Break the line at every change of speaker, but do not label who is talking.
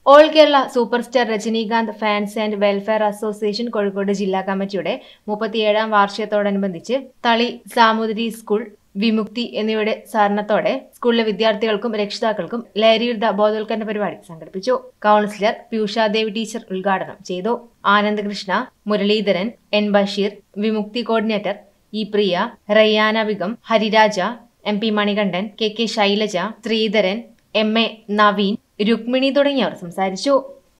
all Kerala super star Rajinikanth fans and welfare association Kozhikode ജില്ലാ കമ്മിറ്റിയുടെ മുപ്പത്തിയേഴാം വാർഷികത്തോടനുബന്ധിച്ച് തളി സാമൂതിരി സ്കൂൾ വിമുക്തി എന്നിവയുടെ സഹകരണത്തോടെ സ്കൂളിലെ വിദ്യാർത്ഥികൾക്കും രക്ഷിതാക്കൾക്കും ലഹരിവിരുദ്ധ ബോധവൽക്കരണ പരിപാടി സംഘടിപ്പിച്ചു കൗൺസിലർ പീയൂഷാദേവി ടീച്ചർ ഉദ്ഘാടനം ചെയ്തു Anandakrishna Muraleedharan N Basheer Vimukthi coordinator E Priya Rayyana Begum Hariraja M P Manikandan K K Shailaja Sreedharan M A Naveen Rukmini തുടങ്ങിയവർ സംസാരിച്ചു